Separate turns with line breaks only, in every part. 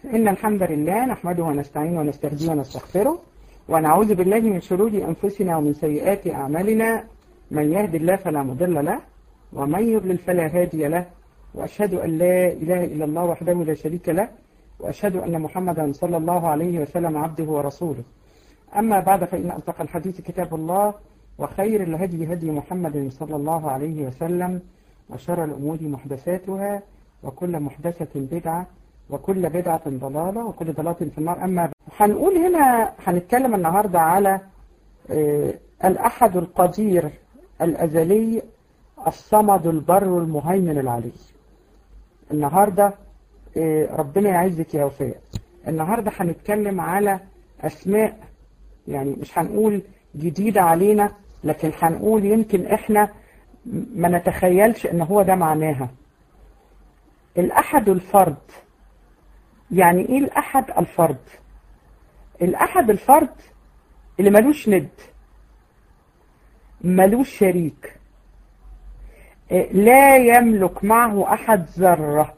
إن الحمد لله نحمده ونستعينه ونستهديه ونستغفره ونعوذ بالله من شرور أنفسنا ومن سيئات أعمالنا من يهد الله فلا مضل له ومن يضلل فلا هادي له وأشهد أن لا إله إلا الله وحده لا شريك له وأشهد أن محمدا صلى الله عليه وسلم عبده ورسوله أما بعد فإن أصدق الحديث كتاب الله وخير الهدي هدي محمد صلى الله عليه وسلم وشر الأمور محدثاتها وكل محدثة بدعة وكل بدعة ضلالة وكل ضلالة في النار أما بعد هنقول هنا هنتكلم النهاردة على آه الأحد القدير الأزلي الصمد البر المهيمن العلي النهاردة آه ربنا يعزك يا وفاء النهاردة هنتكلم على أسماء يعني مش هنقول جديدة علينا لكن هنقول يمكن احنا ما نتخيلش ان هو ده معناها الأحد الفرد يعني ايه الأحد الفرد الأحد الفرد اللي ملوش ند ملوش شريك لا يملك معه أحد ذرة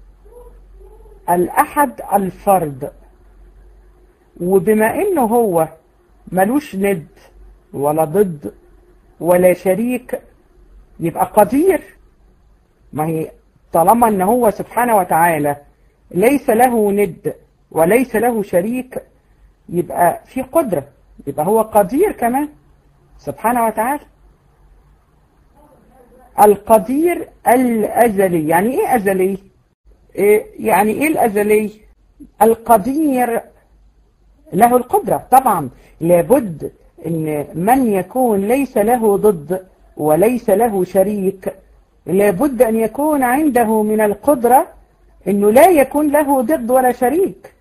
الأحد الفرد وبما انه هو ملوش ند ولا ضد ولا شريك يبقى قدير ما هي طالما ان هو سبحانه وتعالى ليس له ند وليس له شريك يبقى في قدرة يبقى هو قدير كمان سبحانه وتعالى القدير الأزلي يعني ايه أزلي إيه يعني ايه الأزلي القدير له القدرة طبعا لابد ان من يكون ليس له ضد وليس له شريك لابد ان يكون عنده من القدرة انه لا يكون له ضد ولا شريك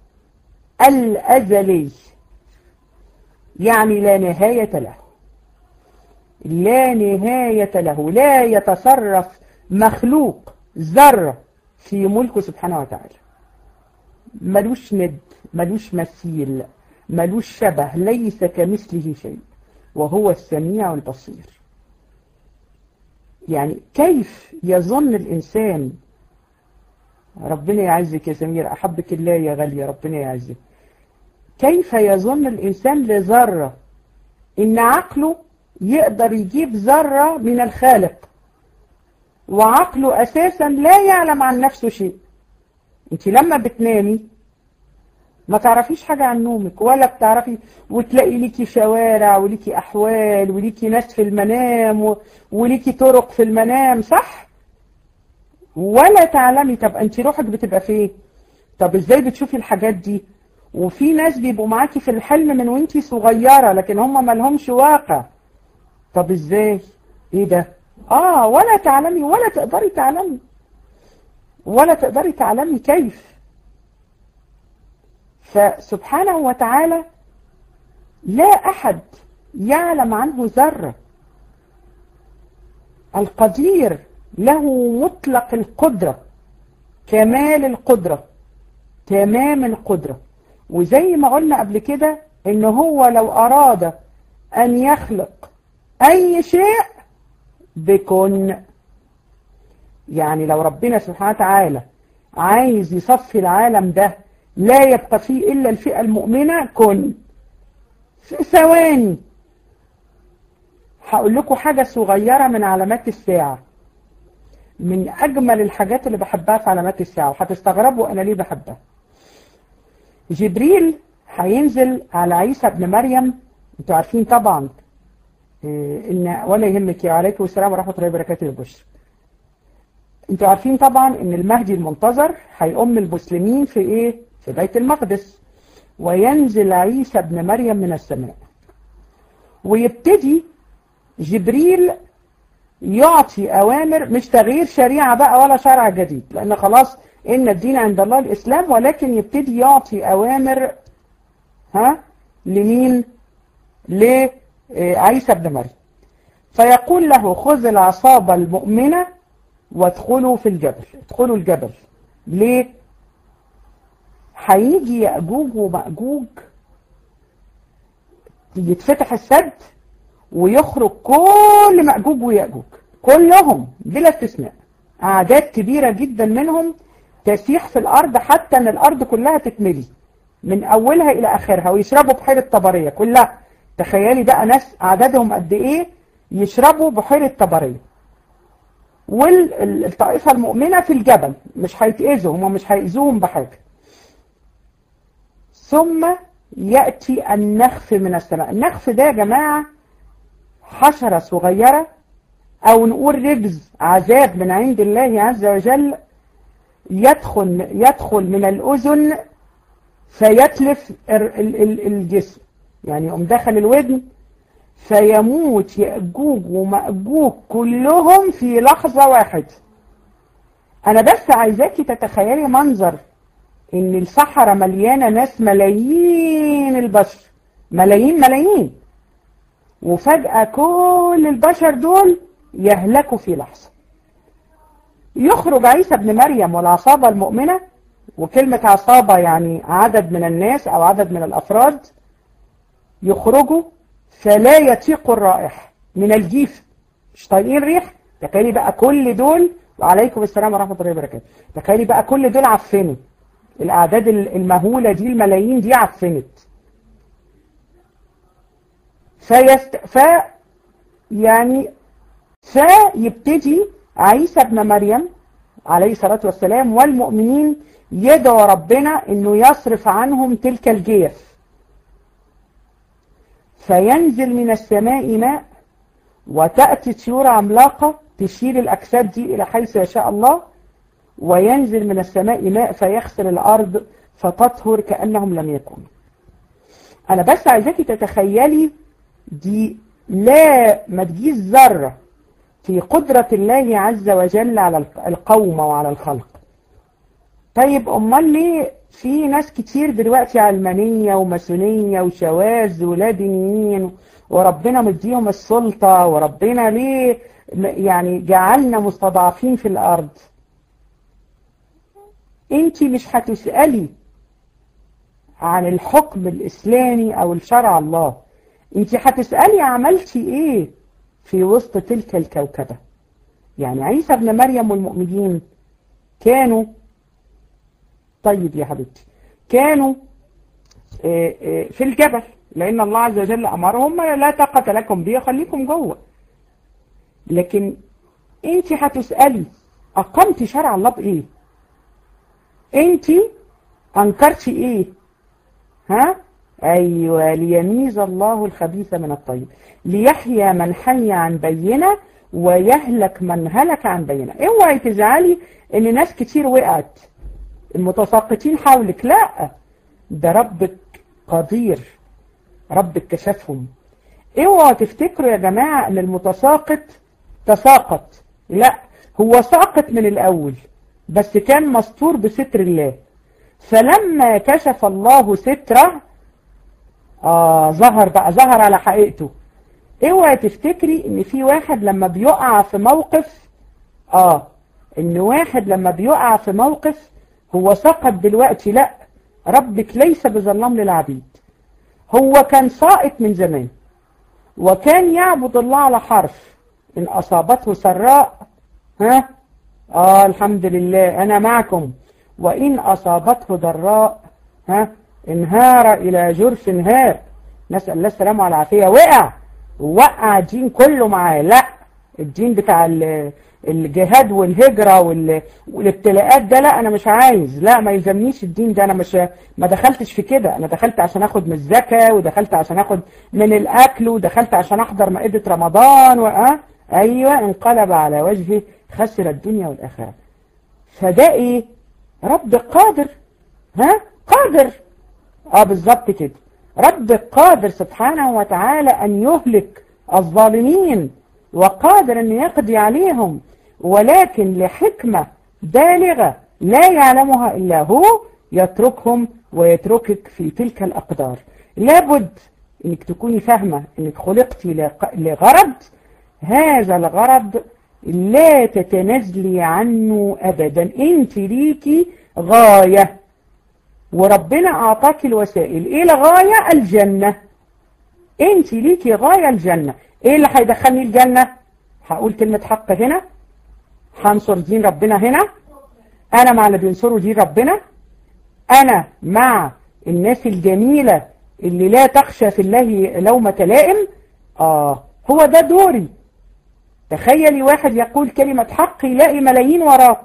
الازلي يعني لا نهاية له لا نهاية له لا يتصرف مخلوق ذرة في ملكه سبحانه وتعالى ملوش ند ملوش مثيل ملوش شبه ليس كمثله شيء وهو السميع البصير يعني كيف يظن الإنسان ربنا يعزك يا سمير أحبك الله يا غالية ربنا يعزك كيف يظن الإنسان لذرة إن عقله يقدر يجيب ذرة من الخالق وعقله أساسا لا يعلم عن نفسه شيء انت لما بتنامي ما تعرفيش حاجة عن نومك ولا بتعرفي وتلاقي ليكي شوارع وليكي أحوال وليكي ناس في المنام وليكي طرق في المنام صح؟ ولا تعلمي طب أنت روحك بتبقى فين؟ طب إزاي بتشوفي الحاجات دي؟ وفي ناس بيبقوا معاكي في الحلم من وانتي صغيرة لكن هم مالهمش واقع طب إزاي؟ إيه ده؟ آه ولا تعلمي ولا تقدري تعلمي ولا تقدري تعلمي كيف؟ فسبحانه وتعالى لا أحد يعلم عنه ذرة القدير له مطلق القدرة كمال القدرة تمام القدرة وزي ما قلنا قبل كده ان هو لو أراد أن يخلق أي شيء بكن يعني لو ربنا سبحانه وتعالى عايز يصفي العالم ده لا يبقى فيه إلا الفئة المؤمنة كن في ثواني هقول لكم حاجة صغيرة من علامات الساعة من أجمل الحاجات اللي بحبها في علامات الساعة وهتستغربوا أنا ليه بحبها جبريل هينزل على عيسى ابن مريم انتوا عارفين طبعا إن ولا يهمك يا عليكم السلام ورحمة الله وبركاته البشر انتوا عارفين طبعا ان المهدي المنتظر هيقوم المسلمين في ايه في بيت المقدس وينزل عيسى ابن مريم من السماء ويبتدي جبريل يعطي أوامر مش تغيير شريعة بقى ولا شرع جديد لأن خلاص إن الدين عند الله الإسلام ولكن يبتدي يعطي أوامر ها لمين لعيسى ابن مريم فيقول له خذ العصابة المؤمنة وادخلوا في الجبل ادخلوا الجبل ليه هيجي يأجوج ومأجوج يتفتح السد ويخرج كل مأجوج ويأجوج كلهم بلا استثناء أعداد كبيرة جدا منهم تسيح في الأرض حتى أن الأرض كلها تتملي من أولها إلى آخرها ويشربوا بحيرة طبرية كلها تخيلي بقى ناس عددهم قد إيه يشربوا بحيرة طبرية والطائفة المؤمنة في الجبل مش هيتأذوا هم مش هيأذوهم بحاجة ثم يأتي النخف من السماء النخف ده يا جماعة حشرة صغيرة أو نقول رجز عذاب من عند الله عز وجل يدخل, يدخل من الأذن فيتلف الجسم يعني يقوم دخل الودن فيموت يأجوج ومأجوج كلهم في لحظة واحدة أنا بس عايزاكي تتخيلي منظر إن الصحراء مليانة ناس ملايين البشر ملايين ملايين وفجأة كل البشر دول يهلكوا في لحظة يخرج عيسى بن مريم والعصابة المؤمنة وكلمة عصابة يعني عدد من الناس أو عدد من الأفراد يخرجوا فلا يطيق الرائح من الجيف مش طايقين ريح تخيلي بقى كل دول وعليكم السلام ورحمة الله وبركاته تخيلي بقى كل دول عفنوا الأعداد المهولة دي الملايين دي عفنت فيست ف يعني فيبتدي عيسى ابن مريم عليه الصلاة والسلام والمؤمنين يدعو ربنا انه يصرف عنهم تلك الجيف فينزل من السماء ماء وتأتي طيور عملاقة تشيل الأجساد دي إلى حيث يشاء الله وينزل من السماء ماء فيغسل الأرض فتطهر كأنهم لم يكونوا أنا بس عايزاكي تتخيلي دي لا ما تجيش ذرة في قدرة الله عز وجل على القوم وعلى الخلق طيب أمال ليه في ناس كتير دلوقتي علمانية وماسونية وشواذ ولادينيين وربنا مديهم السلطة وربنا ليه يعني جعلنا مستضعفين في الأرض انت مش هتسألي عن الحكم الإسلامي أو الشرع الله انت هتسألي عملتي ايه في وسط تلك الكوكبة يعني عيسى بن مريم والمؤمنين كانوا طيب يا حبيبتي كانوا في الجبل لأن الله عز وجل أمرهم لا طاقة لكم بيه خليكم جوه لكن انت هتسألي أقمت شرع الله بإيه انت أنكرتي إيه ها أيوة ليميز الله الخبيث من الطيب ليحيى من حي عن بينة ويهلك من هلك عن بينة اوعي تزعلي ان ناس كتير وقعت المتساقطين حولك لا ده ربك قدير ربك كشفهم اوعوا تفتكروا يا جماعة ان المتساقط تساقط لا هو ساقط من الاول بس كان مستور بستر الله فلما كشف الله ستره آه ظهر بقى ظهر على حقيقته اوعي تفتكري ان في واحد لما بيقع في موقف اه ان واحد لما بيقع في موقف هو سقط دلوقتي لا ربك ليس بظلام للعبيد هو كان ساقط من زمان وكان يعبد الله على حرف إن أصابته سراء ها آه الحمد لله أنا معكم وإن أصابته ضراء ها انهار إلى جرف انهار نسأل الله السلامة والعافية وقع وقع الدين كله معاه لا الدين بتاع الجهاد والهجرة والابتلاءات ده لا انا مش عايز لا ما يلزمنيش الدين ده انا مش ما دخلتش في كده انا دخلت عشان اخد من الزكاة ودخلت عشان اخد من الاكل ودخلت عشان احضر مائدة رمضان وأه ايوه انقلب على وجهه خسر الدنيا والاخرة فده ايه رب قادر ها قادر اه بالظبط كده رب قادر سبحانه وتعالى ان يهلك الظالمين وقادر ان يقضي عليهم ولكن لحكمة بالغة لا يعلمها إلا هو يتركهم ويتركك في تلك الأقدار لابد انك تكوني فاهمة انك خلقتي لغرض هذا الغرض لا تتنازلي عنه أبدا انت ليكي غاية وربنا أعطاك الوسائل ايه الغاية الجنة انت ليكي غاية الجنة ايه اللي هيدخلني الجنة هقول كلمة حق هنا هنصر دين ربنا هنا انا مع اللي بينصروا دين ربنا انا مع الناس الجميلة اللي لا تخشى في الله لومة لائم اه هو ده دوري تخيلي واحد يقول كلمة حق يلاقي ملايين وراه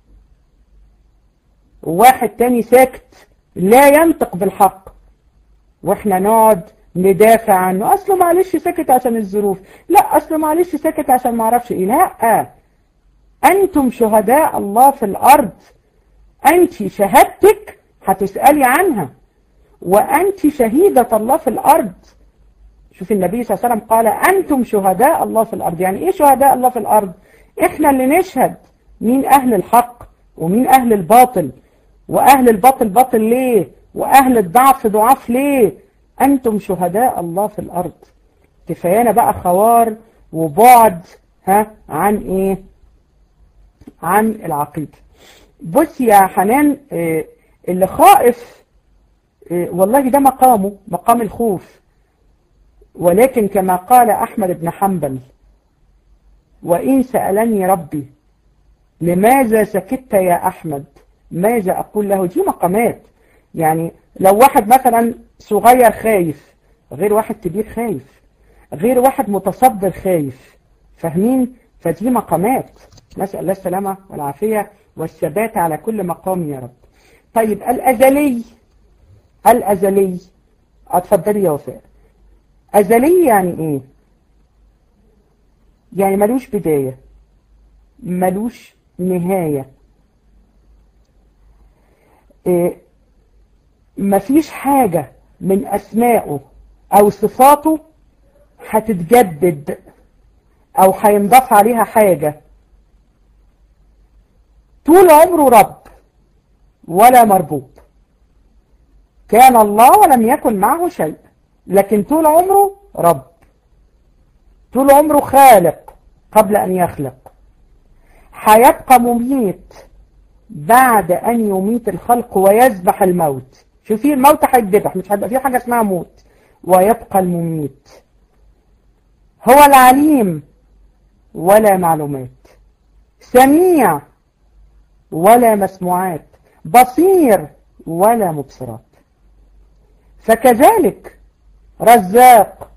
وواحد تاني ساكت لا ينطق بالحق واحنا نقعد ندافع عنه اصله معلش ساكت عشان الظروف لا اصله معلش ساكت عشان ما اعرفش ايه لا انتم شهداء الله في الارض انت شهادتك هتسألي عنها وانت شهيدة الله في الارض شوف النبي صلى الله عليه وسلم قال انتم شهداء الله في الارض يعني ايه شهداء الله في الارض احنا اللي نشهد مين اهل الحق ومين اهل الباطل واهل الباطل باطل ليه واهل الضعف ضعاف ليه أنتم شهداء الله في الأرض كفايانا بقى خوار وبعد ها عن إيه عن العقيدة بص يا حنان إيه اللي خائف إيه والله ده مقامه مقام الخوف ولكن كما قال أحمد بن حنبل وإن سألني ربي لماذا سكت يا أحمد ماذا أقول له دي مقامات يعني لو واحد مثلا صغير خايف غير واحد كبير خايف غير واحد متصدر خايف فاهمين فدي مقامات نسأل الله السلامة والعافية والثبات على كل مقام يا رب طيب الأزلي الأزلي اتفضلي يا وفاء أزلي يعني إيه يعني ملوش بداية ملوش نهاية إيه مفيش حاجة من أسمائه أو صفاته هتتجدد أو هينضاف عليها حاجة طول عمره رب ولا مربوط كان الله ولم يكن معه شيء لكن طول عمره رب طول عمره خالق قبل أن يخلق هيبقى مميت بعد أن يميت الخلق ويذبح الموت شوفي الموت هيتذبح مش هيبقى فيه حاجة اسمها موت ويبقى المميت هو العليم ولا معلومات سميع ولا مسموعات بصير ولا مبصرات فكذلك رزاق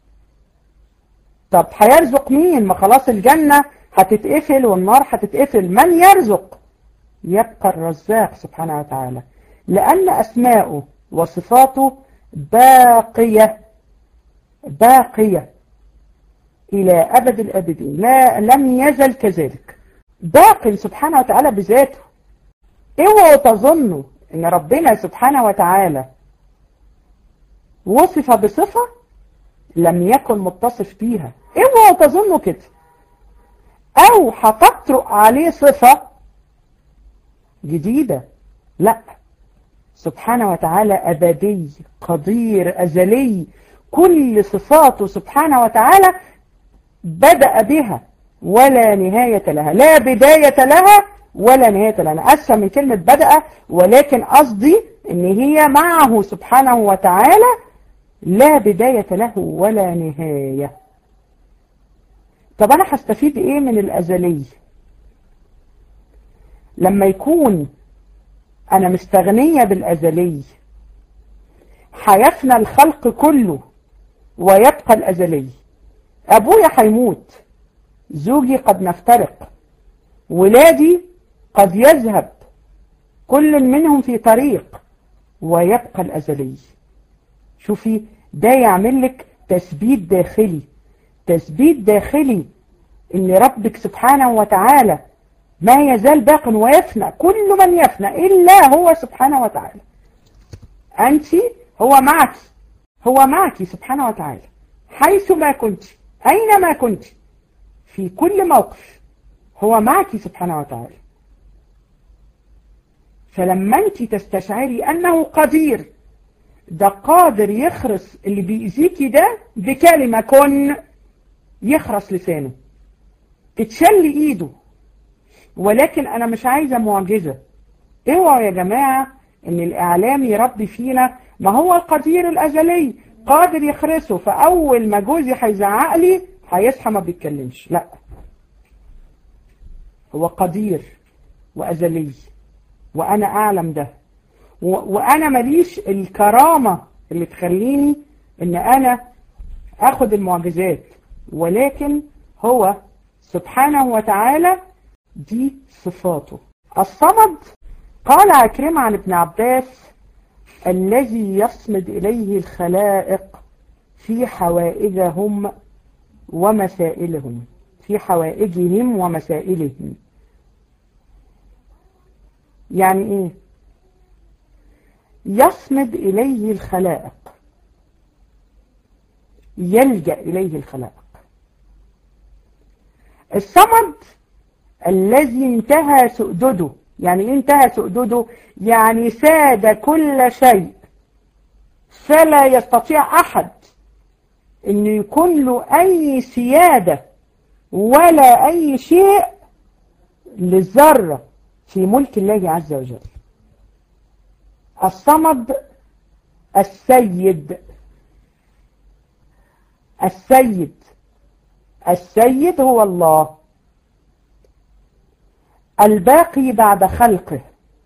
طب هيرزق مين ما خلاص الجنة هتتقفل والنار هتتقفل من يرزق يبقى الرزاق سبحانه وتعالى لأن أسماؤه وصفاته باقية باقية إلى أبد الأبدين لا لم يزل كذلك باق سبحانه وتعالى بذاته اوعوا تظنوا ان ربنا سبحانه وتعالى وصف بصفة لم يكن متصف بيها اوعوا تظنوا كده او هتطرق عليه صفة جديدة لا سبحانه وتعالى أبدي قدير أزلي كل صفاته سبحانه وتعالى بدأ بها ولا نهاية لها لا بداية لها ولا نهاية لها أنا أسفة من كلمة بدأ ولكن قصدي إن هي معه سبحانه وتعالى لا بداية له ولا نهاية طب أنا هستفيد إيه من الأزلي لما يكون أنا مستغنية بالأزلي هيفنى الخلق كله ويبقى الأزلي أبويا هيموت زوجي قد نفترق ولادي قد يذهب كل منهم في طريق ويبقى الأزلي شوفي ده يعمل لك تثبيت داخلي تثبيت داخلي ان ربك سبحانه وتعالى ما يزال باق ويفنى كل من يفنى إلا هو سبحانه وتعالى أنت هو معك هو معك سبحانه وتعالى حيث ما كنت أينما كنت في كل موقف هو معك سبحانه وتعالى فلما أنت تستشعري أنه قدير ده قادر يخرس اللي بيأذيكي ده بكلمة كن يخرس لسانه تتشل ايده ولكن انا مش عايزة معجزة اوعوا يا جماعة ان الاعلام يربي فينا ما هو القدير الازلي قادر يخرسه فاول ما جوزي هيزعق لي هيصحى ما بيتكلمش لا هو قدير وازلي وأنا أعلم ده وأنا ماليش الكرامة اللي تخليني إن أنا أخد المعجزات ولكن هو سبحانه وتعالى دي صفاته الصمد قال عكرمة عن ابن عباس الذي يصمد إليه الخلائق في حوائجهم ومسائلهم في حوائجهم ومسائلهم يعني ايه يصمد إليه الخلائق يلجأ إليه الخلائق الصمد الذي انتهى سؤدده يعني ايه انتهى سؤدده يعني ساد كل شيء فلا يستطيع أحد أن يكون له أي سيادة ولا أي شيء للذرة في ملك الله عز وجل الصمد السيد السيد السيد هو الله الباقي بعد خلقه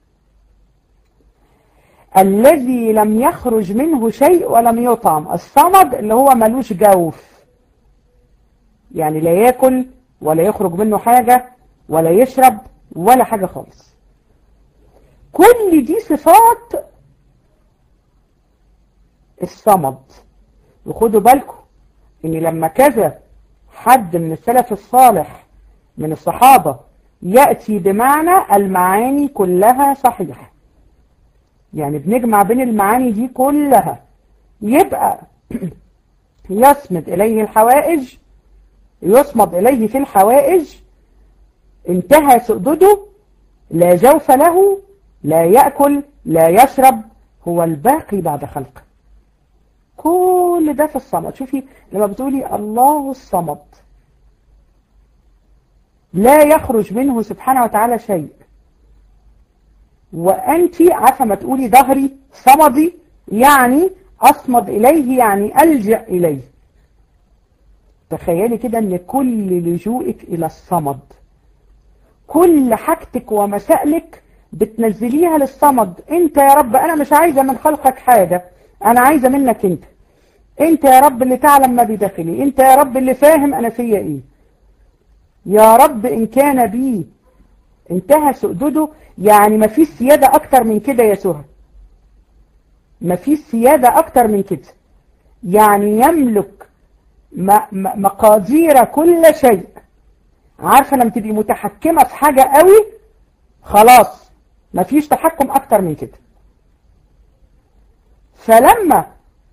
الذي لم يخرج منه شيء ولم يطعم الصمد اللي هو ملوش جوف يعني لا ياكل ولا يخرج منه حاجة ولا يشرب ولا حاجة خالص كل دي صفات الصمد وخدوا بالكم ان لما كذا حد من السلف الصالح من الصحابة يأتي بمعنى المعاني كلها صحيحة يعني بنجمع بين المعاني دي كلها يبقى يصمد إليه الحوائج يصمد إليه في الحوائج انتهى سؤدده لا جوف له لا يأكل لا يشرب هو الباقي بعد خلقه كل ده في الصمد شوفي لما بتقولي الله الصمد لا يخرج منه سبحانه وتعالى شيء وأنت عارفة ما تقولي ظهري صمدي يعني أصمد إليه يعني ألجأ إليه تخيلي كده أن كل لجوئك إلى الصمد كل حاجتك ومسائلك بتنزليها للصمد انت يا رب انا مش عايزة من خلقك حاجة انا عايزة منك انت انت يا رب اللي تعلم ما بداخلي انت يا رب اللي فاهم انا فيا ايه يا رب ان كان بي انتهى سؤدده يعني ما فيش سيادة اكتر من كده يا سهى ما فيش سيادة اكتر من كده يعني يملك مقادير كل شيء عارفة لما تبقي متحكمة في حاجة قوي خلاص ما فيش تحكم اكتر من كده فلما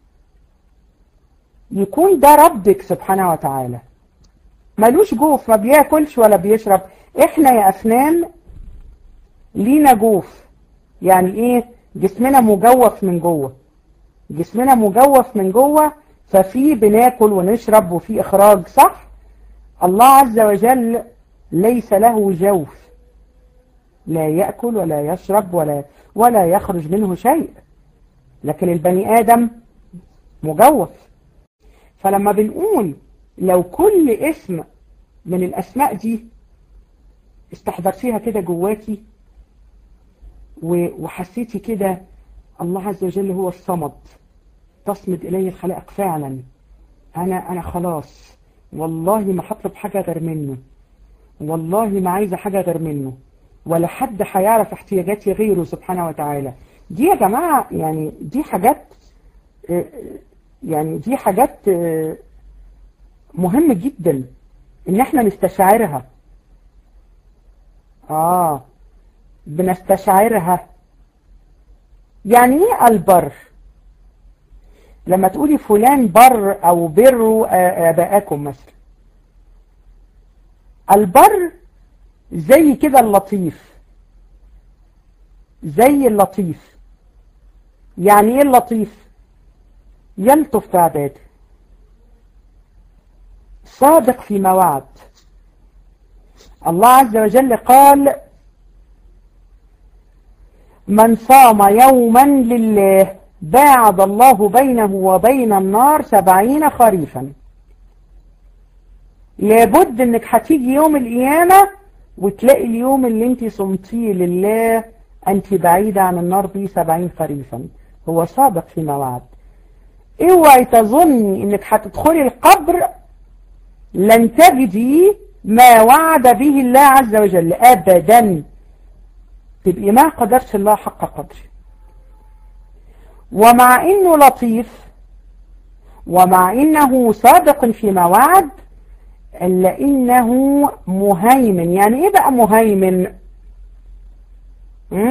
يكون ده ربك سبحانه وتعالى ملوش جوف ما بياكلش ولا بيشرب احنا يا افنان لينا جوف يعني ايه جسمنا مجوف من جوه جسمنا مجوف من جوه ففي بناكل ونشرب وفي اخراج صح الله عز وجل ليس له جوف لا يأكل ولا يشرب ولا ولا يخرج منه شيء لكن البني آدم مجوف فلما بنقول لو كل اسم من الأسماء دي استحضرتيها كده جواكي وحسيتي كده الله عز وجل هو الصمد تصمد إليه الخلائق فعلا أنا أنا خلاص والله ما هطلب حاجة غير منه والله ما عايزة حاجة غير منه ولا حد هيعرف احتياجاتي غيره سبحانه وتعالى دي يا جماعة يعني دي حاجات يعني دي حاجات مهمة جدا ان احنا نستشعرها اه بنستشعرها يعني ايه البر لما تقولي فلان بر او بروا اباءكم مثلا البر زي كده اللطيف زي اللطيف يعني ايه اللطيف يلطف بعباده صادق فيما وعد الله عز وجل قال من صام يوما لله باعد الله بينه وبين النار سبعين خريفا لابد انك هتيجي يوم القيامة وتلاقي اليوم اللي انت صمتيه لله أنت بعيدة عن النار دي سبعين خريفا هو صادق فيما وعد اوعي تظني انك هتدخلي القبر لن تجدي ما وعد به الله عز وجل ابدا تبقي ما قدرش الله حق قدره ومع انه لطيف ومع انه صادق فيما وعد الا انه مهيمن يعني ايه بقى مهيمن م?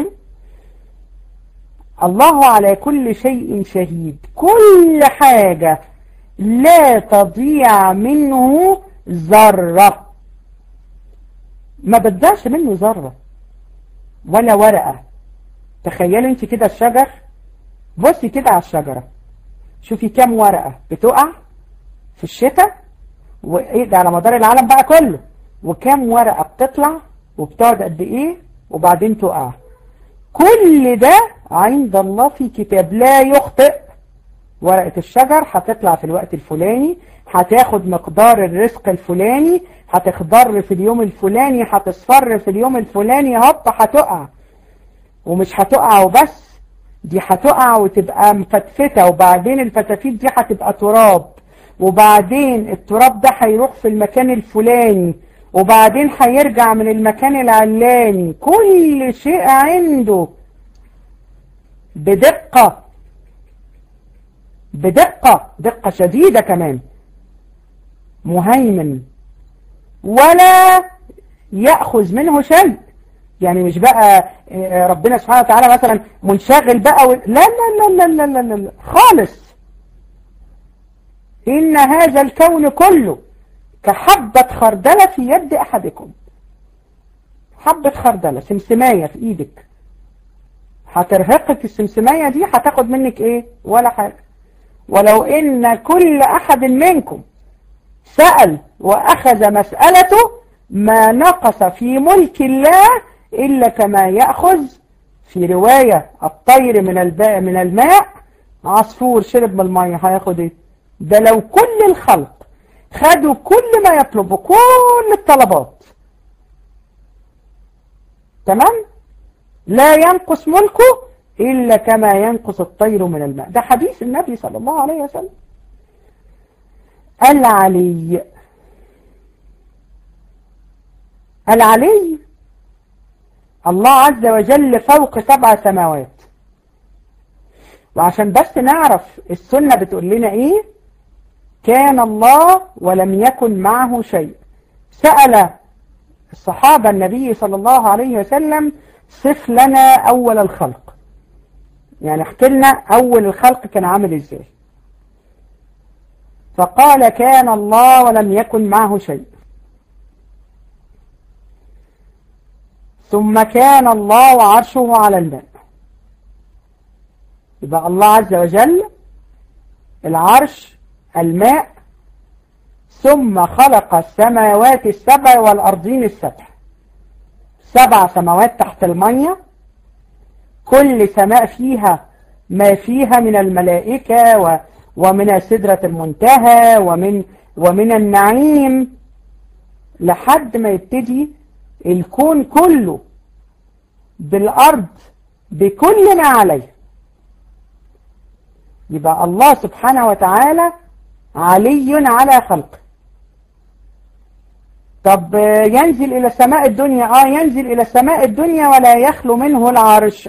الله على كل شيء شهيد كل حاجة لا تضيع منه ذرة ما بتضيعش منه ذرة ولا ورقة تخيلوا انت كده الشجر بصي كده على الشجرة شوفي كام ورقة بتقع في الشتاء وايه ده على مدار العالم بقى كله وكام ورقة بتطلع وبتقعد قد ايه وبعدين تقع كل ده عند الله في كتاب لا يخطئ ورقة الشجر هتطلع في الوقت الفلاني هتاخد مقدار الرزق الفلاني هتخضر في اليوم الفلاني هتصفر في اليوم الفلاني هوب هتقع ومش هتقع وبس دي هتقع وتبقى مفتفتة وبعدين الفتافيت دي هتبقى تراب وبعدين التراب ده هيروح في المكان الفلاني وبعدين هيرجع من المكان العلاني كل شيء عنده بدقة بدقة دقة شديدة كمان مهيمن ولا يأخذ منه شيء يعني مش بقى ربنا سبحانه وتعالى مثلا منشغل بقى و... لا, لا, لا, لا, لا, لا, لا خالص إن هذا الكون كله كحبة خردلة في يد أحدكم حبة خردلة سمسماية في إيدك هترهقك السمسماية دي هتاخد منك إيه ولا حاجة ولو إن كل أحد منكم سأل وأخذ مسألته ما نقص في ملك الله إلا كما يأخذ في رواية الطير من الباء من الماء عصفور شرب من المية هياخد إيه ده لو كل الخلق خدوا كل ما يطلبوا كل الطلبات تمام لا ينقص ملكه إلا كما ينقص الطير من الماء ده حديث النبي صلى الله عليه وسلم العلي العلي الله عز وجل فوق سبع سماوات وعشان بس نعرف السنة بتقول لنا ايه كان الله ولم يكن معه شيء سأل الصحابة النبي صلى الله عليه وسلم صف لنا أول الخلق يعني احكي لنا أول الخلق كان عامل ازاي فقال كان الله ولم يكن معه شيء ثم كان الله وعرشه على الماء يبقى الله عز وجل العرش الماء ثم خلق السماوات السبع والأرضين السبع سبع سماوات تحت المية كل سماء فيها ما فيها من الملائكة و ومن سدرة المنتهى ومن ومن النعيم لحد ما يبتدي الكون كله بالأرض بكل ما عليه يبقى الله سبحانه وتعالى علي على خلقه طب ينزل إلى السماء الدنيا آه ينزل إلى السماء الدنيا ولا يخلو منه العرش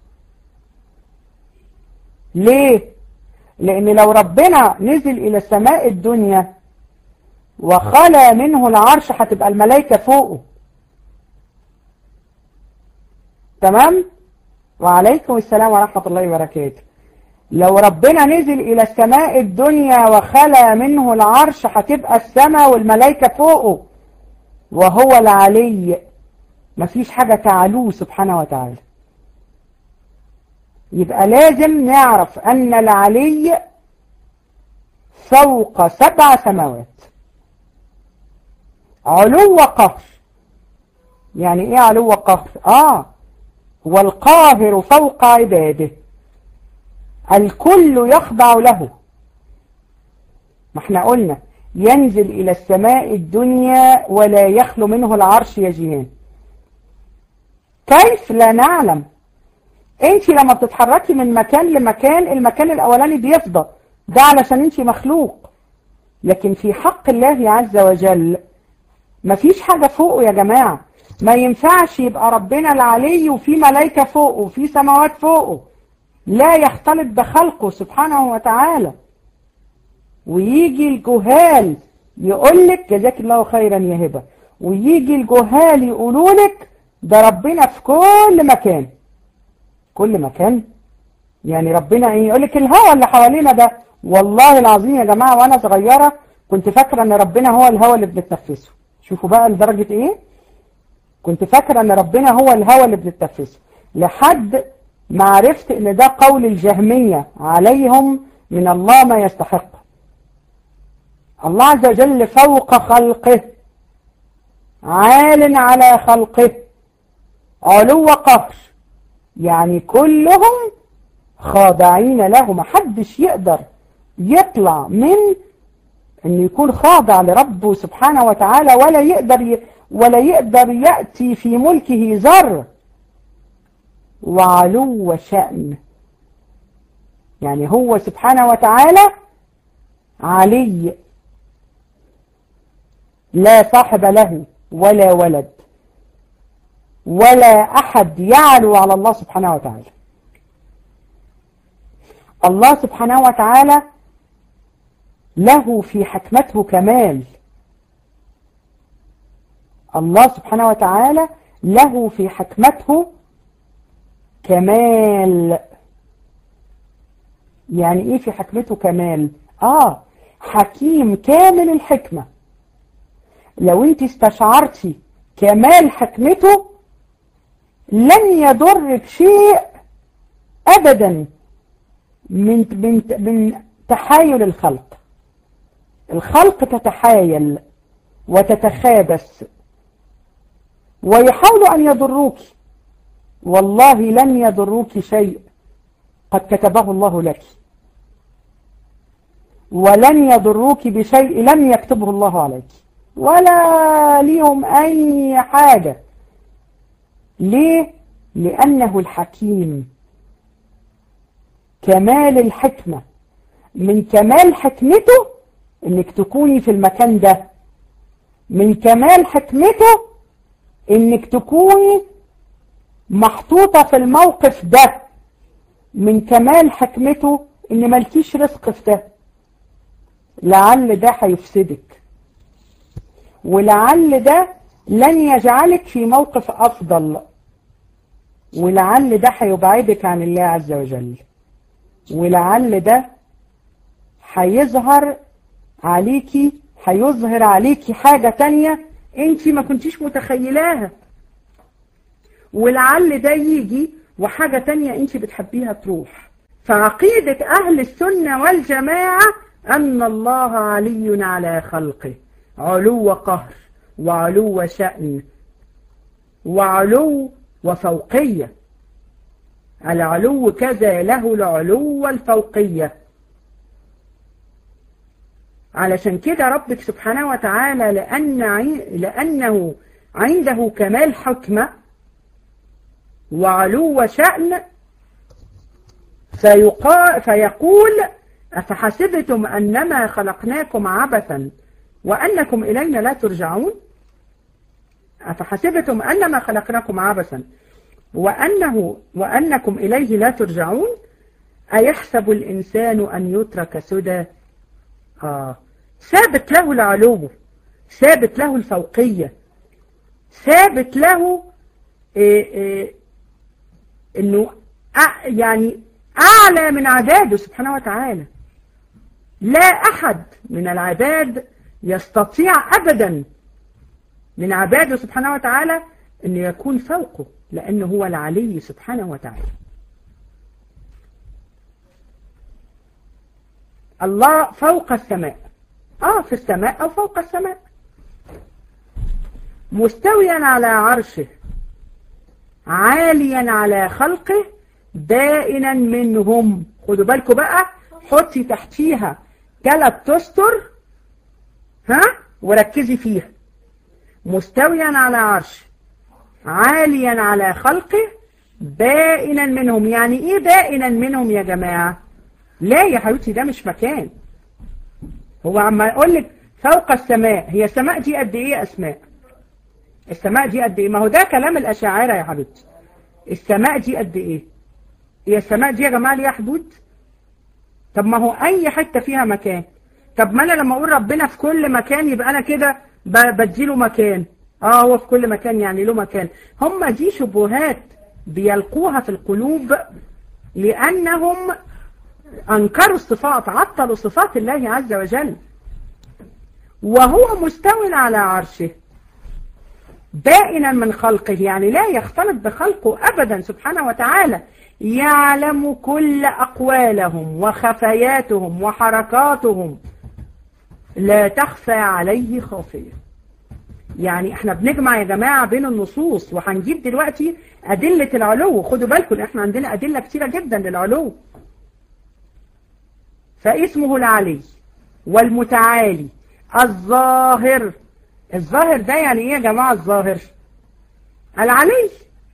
ليه لأن لو ربنا نزل إلى السماء الدنيا وخلى منه العرش هتبقى الملائكة فوقه تمام وعليكم السلام ورحمة الله وبركاته لو ربنا نزل إلى السماء الدنيا وخلى منه العرش هتبقى السماء والملائكة فوقه وهو العلي مفيش حاجة تعلوه سبحانه وتعالى يبقى لازم نعرف أن العلي فوق سبع سماوات علو قهر يعني ايه علو قهر اه هو القاهر فوق عباده الكل يخضع له ما احنا قلنا ينزل إلى السماء الدنيا ولا يخلو منه العرش يجيان كيف لا نعلم انت لما بتتحركي من مكان لمكان المكان الاولاني بيفضى ده علشان انت مخلوق لكن في حق الله عز وجل مفيش حاجة فوقه يا جماعة ما ينفعش يبقى ربنا العلي وفي ملائكة فوقه وفي سماوات فوقه لا يختلط بخلقه سبحانه وتعالى ويجي الجهال يقول لك جزاك الله خيرا يا هبة ويجي الجهال يقولوا لك ده ربنا في كل مكان كل مكان يعني ربنا ايه يقول لك الهواء اللي حوالينا ده والله العظيم يا جماعة وانا صغيرة كنت فاكرة ان ربنا هو الهواء اللي بنتنفسه شوفوا بقى لدرجة ايه كنت فاكرة ان ربنا هو الهواء اللي بنتنفسه لحد ما عرفت ان ده قول الجهمية عليهم من الله ما يستحق الله عز وجل فوق خلقه عال على خلقه علو قهر يعني كلهم خاضعين له محدش يقدر يطلع من انه يكون خاضع لربه سبحانه وتعالى ولا يقدر ي... ولا يقدر يأتي في ملكه ذر وعلو شأن يعني هو سبحانه وتعالى علي لا صاحب له ولا ولد ولا أحد يعلو على الله سبحانه وتعالى الله سبحانه وتعالى له في حكمته كمال الله سبحانه وتعالى له في حكمته كمال يعني ايه في حكمته كمال اه حكيم كامل الحكمة لو انت استشعرتي كمال حكمته لن يضرك شيء ابدا من من من تحايل الخلق الخلق تتحايل وتتخابس ويحاولوا أن يضروك والله لن يضروك شيء قد كتبه الله لك ولن يضروك بشيء لم يكتبه الله عليك ولا ليهم أي حاجة ليه؟ لأنه الحكيم كمال الحكمة من كمال حكمته انك تكوني في المكان ده من كمال حكمته انك تكوني محطوطة في الموقف ده من كمال حكمته ان ملكيش رزق في ده لعل ده هيفسدك ولعل ده لن يجعلك في موقف افضل ولعل ده هيبعدك عن الله عز وجل ولعل ده هيظهر عليكي هيظهر عليكي حاجة تانية انت ما كنتيش متخيلاها ولعل ده يجي وحاجة تانية انت بتحبيها تروح فعقيدة اهل السنة والجماعة ان الله علي على خلقه علو قهر وعلو شأن وعلو وفوقية العلو كذا له العلو والفوقية علشان كده ربك سبحانه وتعالى لأن لأنه عنده كمال حكمة وعلو شأن فيقال فيقول أفحسبتم أنما خلقناكم عبثا وأنكم إلينا لا ترجعون أفحسبتم أنما خلقناكم عبثا وأنه وأنكم إليه لا ترجعون أيحسب الإنسان أن يترك سدى آه ثابت له العلو ثابت له الفوقية ثابت له إيه إيه انه يعني اعلى من عباده سبحانه وتعالى لا احد من العباد يستطيع ابدا من عباده سبحانه وتعالى انه يكون فوقه لانه هو العلي سبحانه وتعالى الله فوق السماء اه في السماء او فوق السماء مستويا على عرشه عاليا على خلقه بائنا منهم خدوا بالكم بقى حطي تحتيها ثلاث تستر ها وركزي فيها مستويا على عرشه عاليا على خلقه بائنا منهم يعني ايه بائنا منهم يا جماعة لا يا حبيبتي ده مش مكان هو عما يقول لك فوق السماء هي السماء دي قد ايه اسماء السماء دي قد ايه ما هو ده كلام الاشاعرة يا حبيبتي السماء دي قد ايه هي السماء دي يا جماعة ليها حدود طب ما هو اي حتة فيها مكان طب ما انا لما اقول ربنا في كل مكان يبقى انا كده بديله مكان اه هو في كل مكان يعني له مكان هم دي شبهات بيلقوها في القلوب لانهم انكروا الصفات عطلوا صفات الله عز وجل وهو مستوى على عرشه بائنا من خلقه يعني لا يختلط بخلقه أبدا سبحانه وتعالى يعلم كل أقوالهم وخفياتهم وحركاتهم لا تخفى عليه خافية يعني احنا بنجمع يا جماعة بين النصوص وهنجيب دلوقتي أدلة العلو خدوا بالكم احنا عندنا أدلة كتيرة جدا للعلو فاسمه العلي والمتعالي الظاهر الظاهر ده يعني ايه يا جماعة الظاهر العلي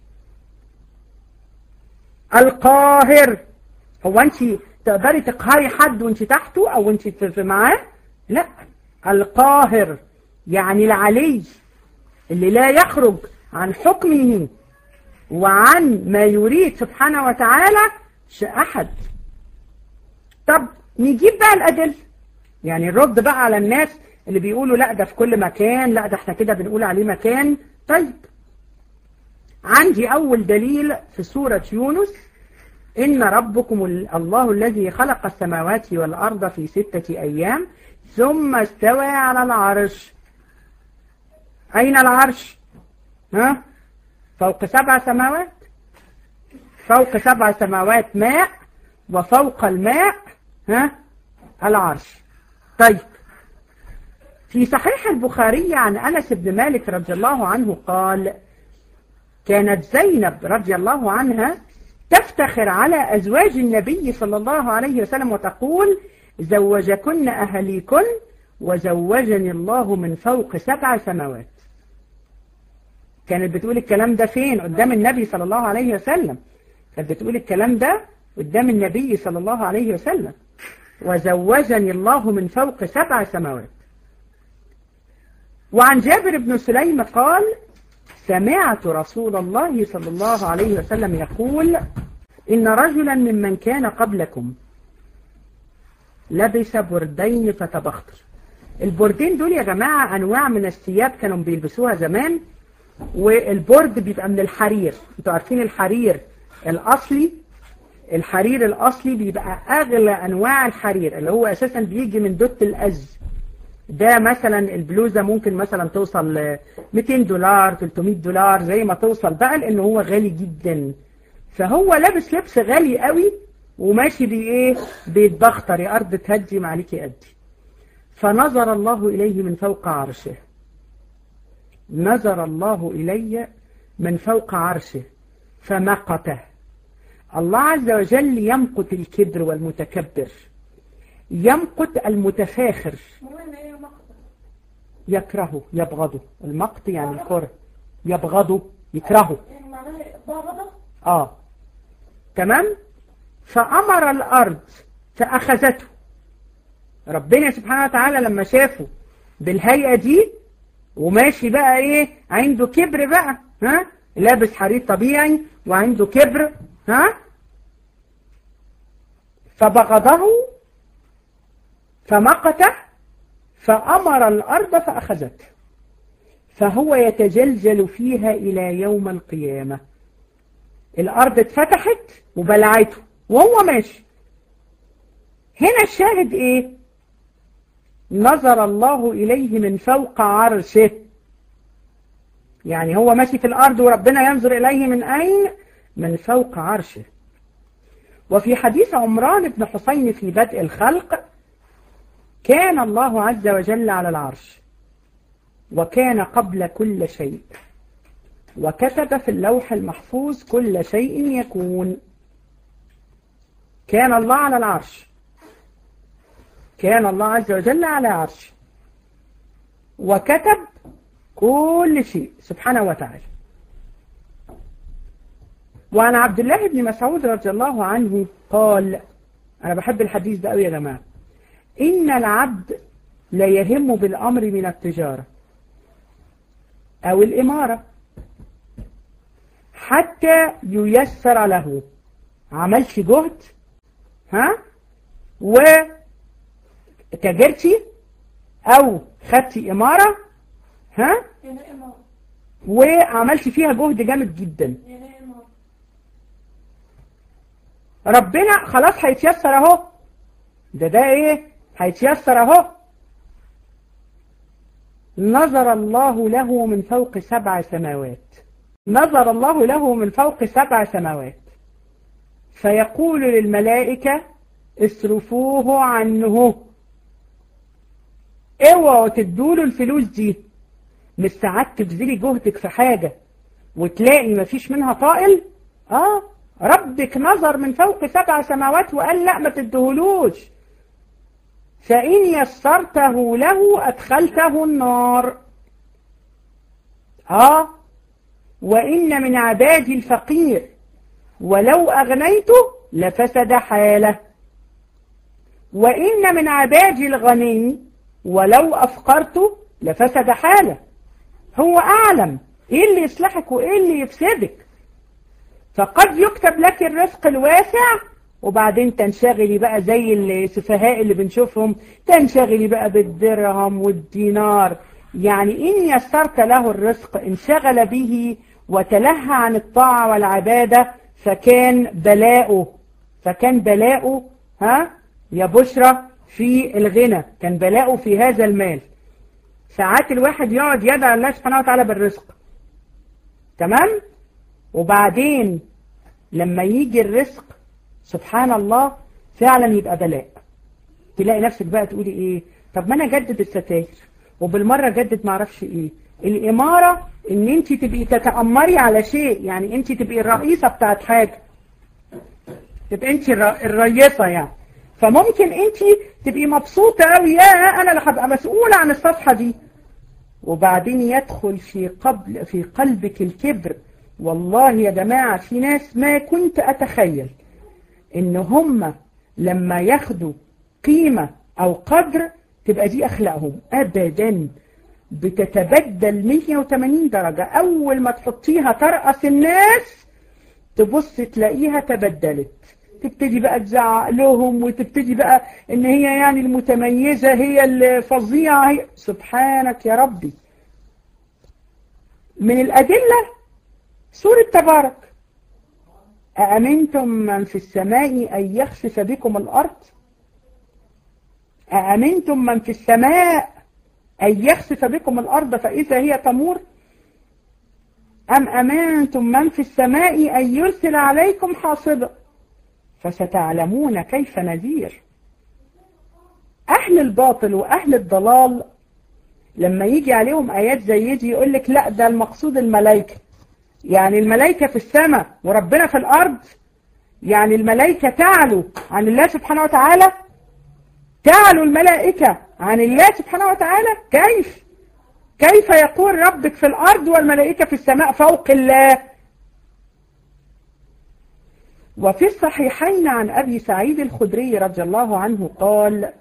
القاهر هو انت تقدري تقهري حد وانت تحته او انت في معاه لا القاهر يعني العلي اللي لا يخرج عن حكمه وعن ما يريد سبحانه وتعالى أحد طب نجيب بقى الأدل يعني الرد بقى على الناس اللي بيقولوا لا ده في كل مكان لا ده احنا كده بنقول عليه مكان طيب عندي أول دليل في سورة يونس إن ربكم الله الذي خلق السماوات والأرض في ستة أيام ثم استوى على العرش أين العرش ها فوق سبع سماوات فوق سبع سماوات ماء وفوق الماء ها العرش طيب في صحيح البخاري عن أنس بن مالك رضي الله عنه قال كانت زينب رضي الله عنها تفتخر على أزواج النبي صلى الله عليه وسلم وتقول زوجكن أهليكن وزوجني الله من فوق سبع سماوات كانت بتقول الكلام ده فين قدام النبي صلى الله عليه وسلم كانت بتقول الكلام ده قدام النبي صلى الله عليه وسلم وزوجني الله من فوق سبع سماوات وعن جابر بن سليم قال سمعت رسول الله صلى الله عليه وسلم يقول إن رجلا ممن كان قبلكم لبس بردين فتبختر البردين دول يا جماعة أنواع من الثياب كانوا بيلبسوها زمان والبرد بيبقى من الحرير انتوا عارفين الحرير الأصلي الحرير الأصلي بيبقى أغلى أنواع الحرير اللي هو أساسا بيجي من دوت الأز ده مثلا البلوزة ممكن مثلا توصل 200 دولار 300 دولار زي ما توصل بقى لأن هو غالي جدا فهو لابس لبس غالي قوي وماشي بإيه بيتبختر يا أرض تهدي معليكي أدي فنظر الله إليه من فوق عرشه نظر الله إلي من فوق عرشه فمقته الله عز وجل يمقت الكبر والمتكبر يمقت المتفاخر يكرهه يبغضه المقت يعني الكره يبغضه يكرهه اه تمام فأمر الأرض فأخذته ربنا سبحانه وتعالى لما شافه بالهيئة دي وماشي بقى ايه عنده كبر بقى ها لابس حرير طبيعي وعنده كبر ها فبغضه فمقته فأمر الأرض فأخذته فهو يتجلجل فيها إلى يوم القيامة الأرض اتفتحت وبلعته وهو ماشي هنا الشاهد ايه نظر الله إليه من فوق عرشه يعني هو ماشي في الأرض وربنا ينظر إليه من أين من فوق عرشه وفي حديث عمران بن حسين في بدء الخلق كان الله عز وجل على العرش وكان قبل كل شيء وكتب في اللوح المحفوظ كل شيء يكون كان الله على العرش كان الله عز وجل على عرش وكتب كل شيء سبحانه وتعالى وعن عبد الله بن مسعود رضي الله عنه قال أنا بحب الحديث ده قوي يا جماعة إن العبد لا يهم بالأمر من التجارة أو الإمارة حتى ييسر له عملش جهد ها وتاجرتي أو خدتي إمارة ها
يعني إمام
وعملت فيها جهد جامد جدا
يعني إمام
ربنا خلاص هيتيسر اهو ده ده ايه هيتيسر اهو نظر الله له من فوق سبع سماوات نظر الله له من فوق سبع سماوات فيقول للملائكة اصرفوه عنه اوعوا تدوله الفلوس دي مش ساعات تبذلي جهدك في حاجة وتلاقي مفيش منها طائل اه ربك نظر من فوق سبع سماوات وقال لا ما تدهلوش فإن يسرته له أدخلته النار آه وإن من عبادي الفقير ولو أغنيته لفسد حاله وإن من عبادي الغني ولو أفقرته لفسد حاله هو أعلم إيه اللي يصلحك وإيه اللي يفسدك فقد يكتب لك الرزق الواسع وبعدين تنشغلي بقى زي السفهاء اللي بنشوفهم تنشغلي بقى بالدرهم والدينار يعني إن يسرت له الرزق انشغل به وتلهى عن الطاعة والعبادة فكان بلاؤه فكان بلاؤه ها يا بشرى في الغنى كان بلاؤه في هذا المال ساعات الواحد يقعد يدعى الله سبحانه وتعالى بالرزق تمام وبعدين لما يجي الرزق سبحان الله فعلا يبقى بلاء تلاقي نفسك بقى تقولي ايه طب ما انا اجدد الستاير وبالمره اجدد معرفش ايه الاماره ان انت تبقي تتامري على شيء يعني انت تبقي الرئيسه بتاعت حاجه تبقى انت الر- الرئيسه يعني فممكن انت تبقي مبسوطه قوي يا انا اللي هبقى مسؤوله عن الصفحه دي وبعدين يدخل في قبل في قلبك الكبر والله يا جماعة في ناس ما كنت أتخيل إن هم لما ياخدوا قيمة أو قدر تبقى دي أخلاقهم أبدا بتتبدل 180 درجة أول ما تحطيها ترأس الناس تبص تلاقيها تبدلت تبتدي بقى تزعق لهم وتبتدي بقى ان هي يعني المتميزة هي الفظيعة هي سبحانك يا ربي من الأدلة سورة تبارك أأمنتم من في السماء أن يخسف بكم الأرض أأمنتم من في السماء أن يخسف بكم الأرض فإذا هي تمور أم أمنتم من في السماء أن يرسل عليكم حاصبا فستعلمون كيف نذير أهل الباطل وأهل الضلال لما يجي عليهم آيات زي دي يقول لك لا ده المقصود الملائكة يعني الملائكة في السماء وربنا في الأرض يعني الملائكة تعلو عن الله سبحانه وتعالى تعلو الملائكة عن الله سبحانه وتعالى كيف كيف يقول ربك في الأرض والملائكة في السماء فوق الله وفي الصحيحين عن أبي سعيد الخدري رضي الله عنه قال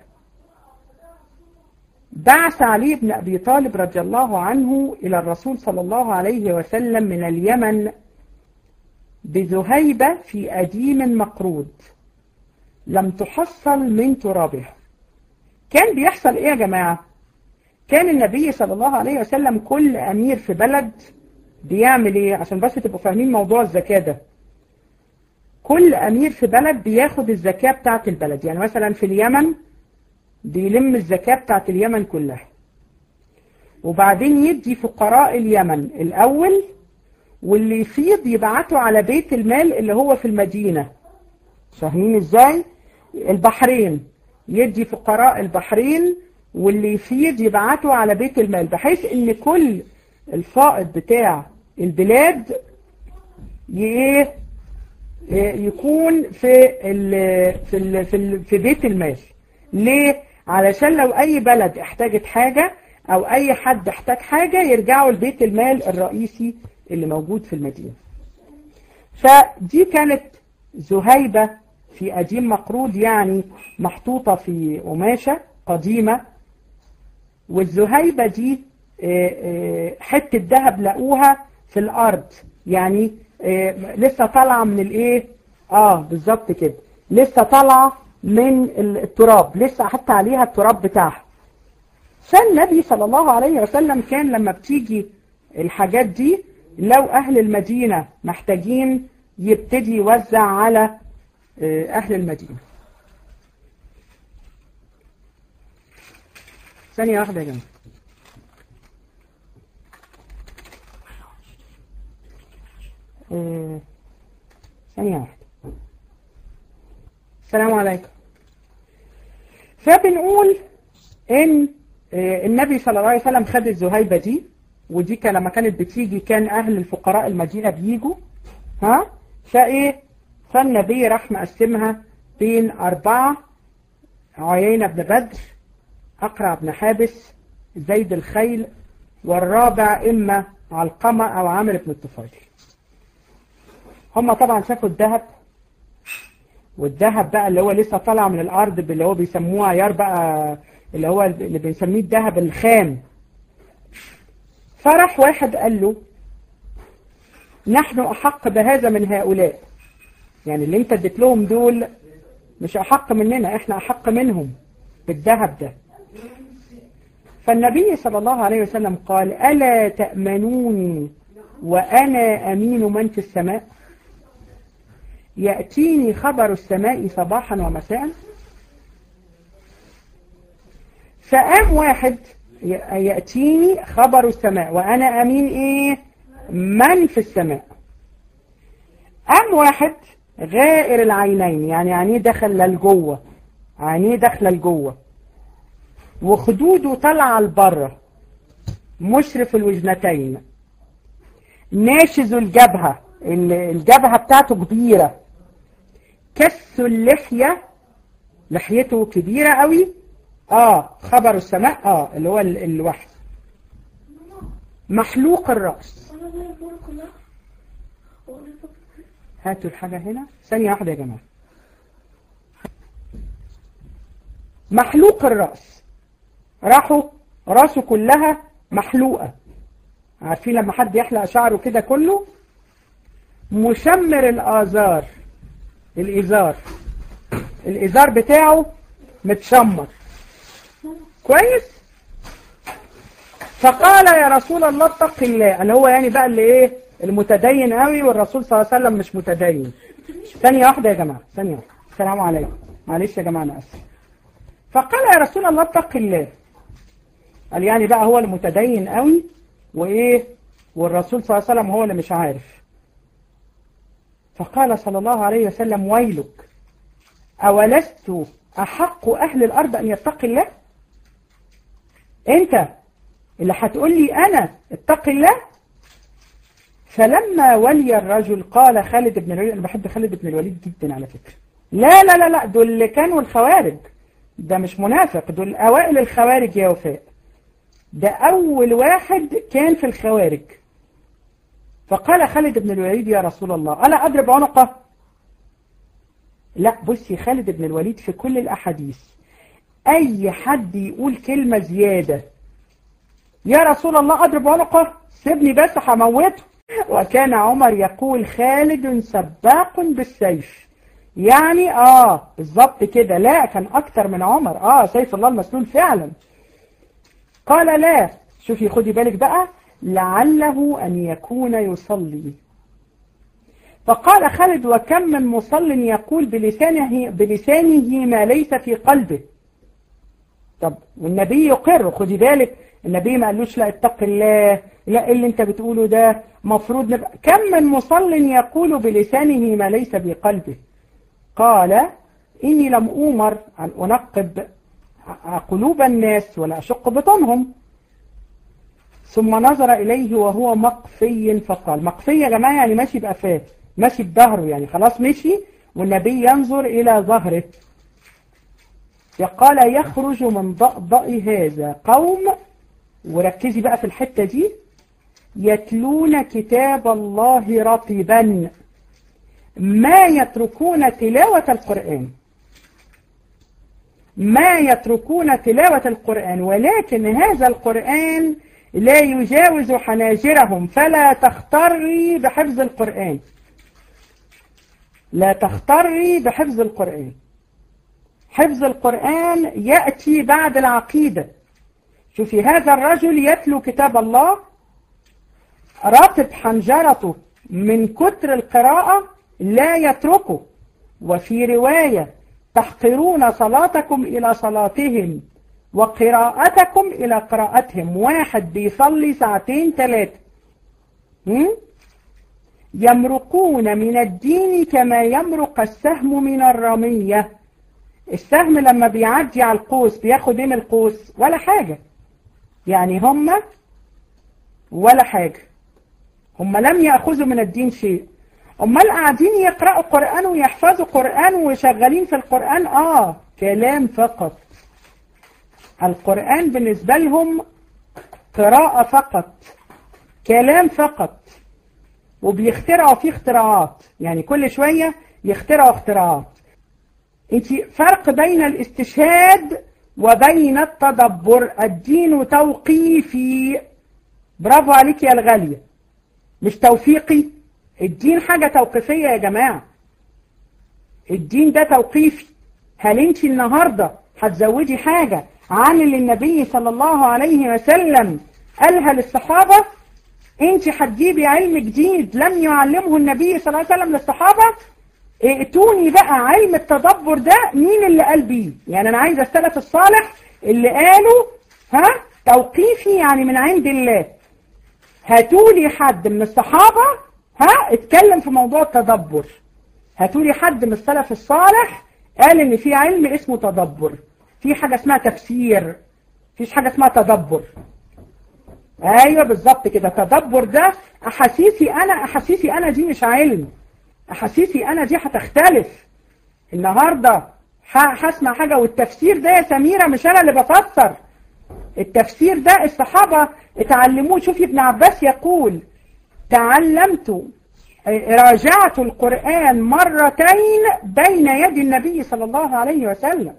بعث علي بن أبي طالب رضي الله عنه إلى الرسول صلى الله عليه وسلم من اليمن بذهيبة في أديم مقرود لم تحصل من ترابها كان بيحصل إيه يا جماعة كان النبي صلى الله عليه وسلم كل أمير في بلد بيعمل إيه عشان بس تبقوا فاهمين موضوع الزكاة ده كل أمير في بلد بياخد الزكاة بتاعت البلد يعني مثلا في اليمن بيلم الزكاة بتاعت اليمن كلها وبعدين يدي فقراء اليمن الأول واللي يفيض يبعته على بيت المال اللي هو في المدينة فاهمين ازاي البحرين يدي فقراء البحرين واللي يفيض يبعته على بيت المال بحيث ان كل الفائض بتاع البلاد ايه يكون في ال في ال في, ال في بيت المال ليه علشان لو اي بلد احتاجت حاجة او اي حد احتاج حاجة يرجعوا لبيت المال الرئيسي اللي موجود في المدينة فدي كانت زهيبة في قديم مقرود يعني محطوطة في قماشة قديمة والزهيبة دي حتة ذهب لقوها في الأرض يعني لسه طالعة من الايه اه بالظبط كده لسه طالعة من التراب لسه حتى عليها التراب بتاعها فالنبي صلى الله عليه وسلم كان لما بتيجي الحاجات دي لو أهل المدينة محتاجين يبتدي يوزع على أهل المدينة ثانية واحدة يا جماعة ثانية واحدة السلام عليكم فبنقول ان النبي صلى الله عليه وسلم خد الزهيبة دي ودي كان لما كانت بتيجي كان اهل الفقراء المدينة بيجوا ها فايه فالنبي راح مقسمها بين اربعة عيينة بن بدر اقرع بن حابس زيد الخيل والرابع اما علقمة او عامر بن الطفيل هم طبعا شافوا الذهب والذهب بقى اللي هو لسه طالع من الارض اللي هو بيسموه عيار بقى اللي هو اللي بنسميه الذهب الخام فرح واحد قال له نحن احق بهذا من هؤلاء يعني اللي انت اديت لهم دول مش احق مننا احنا احق منهم بالذهب ده فالنبي صلى الله عليه وسلم قال ألا تأمنوني وأنا أمين من في السماء يأتيني خبر السماء صباحا ومساء فقام واحد يأتيني خبر السماء وأنا أمين إيه من في السماء قام واحد غائر العينين يعني عينيه دخل للجوه عينيه داخله لجوه وخدوده طالعه لبره مشرف الوجنتين ناشز الجبهة الجبهة بتاعته كبيرة كس اللحية لحيته كبيرة قوي اه خبر السماء اه اللي هو الوحي محلوق الرأس هاتوا الحاجة هنا ثانية واحدة يا جماعة محلوق الرأس راحوا راسه كلها محلوقة عارفين لما حد يحلق شعره كده كله مشمر الآزار الإزار الإزار بتاعه متشمر كويس فقال يا رسول الله اتق الله اللي هو يعني بقى اللي ايه المتدين قوي والرسول صلى الله عليه وسلم مش متدين ثانية واحدة يا جماعة ثانية واحدة السلام عليكم معلش يا جماعة أنا أسف فقال يا رسول الله اتق الله قال يعني بقى هو المتدين قوي وإيه والرسول صلى الله عليه وسلم هو اللي مش عارف فقال صلى الله عليه وسلم ويلك أولست أحق أهل الأرض أن يتقي الله أنت اللي هتقول لي أنا اتق الله فلما ولي الرجل قال خالد بن الوليد أنا بحب خالد بن الوليد جدا على فكرة لا لا لا لا دول اللي كانوا الخوارج ده مش منافق دول أوائل الخوارج يا وفاء ده أول واحد كان في الخوارج فقال خالد بن الوليد يا رسول الله ألا أضرب عنقه لا بصي خالد بن الوليد في كل الأحاديث أي حد يقول كلمة زيادة يا رسول الله أضرب عنقه سيبني بس هموته وكان عمر يقول خالد سباق بالسيف يعني اه بالظبط كده لا كان اكتر من عمر اه سيف الله المسلول فعلا قال لا شوفي خدي بالك بقى لعله ان يكون يصلي فقال خالد وكم من مصل يقول بلسانه بلسانه ما ليس في قلبه طب والنبي يقر خدي بالك النبي ما قالوش لا اتق الله لا اللي انت بتقوله ده مفروض نبقى كم من مصل يقول بلسانه ما ليس بقلبه قال إني لم أمر أن أنقب قلوب الناس ولا أشق بطنهم ثم نظر إليه وهو مقفي فقال مقفي يا جماعة يعني ماشي بقفاه ماشي بظهره يعني خلاص مشي والنبي ينظر إلى ظهره قال يخرج من ضأضأ هذا قوم وركزي بقى في الحتة دي يتلون كتاب الله رطبا ما يتركون تلاوة القرآن ما يتركون تلاوة القرآن ولكن هذا القرآن لا يجاوز حناجرهم فلا تختري بحفظ القرآن لا تختري بحفظ القرآن حفظ القرآن يأتي بعد العقيدة شوفي هذا الرجل يتلو كتاب الله رطب حنجرته من كتر القراءة لا يتركه وفي رواية تحقرون صلاتكم إلى صلاتهم وقراءتكم إلى قراءتهم واحد بيصلي ساعتين ثلاثة يمرقون من الدين كما يمرق السهم من الرمية السهم لما بيعدي على القوس بياخد ايه من القوس ولا حاجة يعني هم ولا حاجة هم لم يأخذوا من الدين شيء امال قاعدين يقرأوا قرآن ويحفظوا قرآن وشغالين في القرآن اه كلام فقط القرآن بالنسبة لهم قراءة فقط كلام فقط وبيخترعوا فيه اختراعات يعني كل شوية يخترعوا اختراعات انت فرق بين الاستشهاد وبين التدبر الدين توقيفي برافو عليك يا الغالية مش توفيقي الدين حاجة توقيفية يا جماعة الدين ده توقيفي هل انت النهاردة هتزودي حاجة عن اللي النبي صلى الله عليه وسلم قالها للصحابة انت هتجيبي علم جديد لم يعلمه النبي صلى الله عليه وسلم للصحابة ائتوني بقى علم التدبر ده مين اللي قال بيه يعني انا عايزه السلف الصالح اللي قالوا ها توقيفي يعني من عند الله هاتولي حد من الصحابة ها اتكلم في موضوع التدبر هاتولي حد من السلف الصالح قال ان في علم اسمه تدبر في حاجة اسمها تفسير فيش حاجة اسمها تدبر ايوه بالظبط كده تدبر ده احاسيسي انا احاسيسي انا دي مش علم احاسيسي انا دي هتختلف النهاردة هسمع حاجة والتفسير ده يا سميرة مش انا اللي بفسر التفسير ده الصحابة اتعلموه شوفي ابن عباس يقول تعلمت راجعت القرآن مرتين بين يد النبي صلى الله عليه وسلم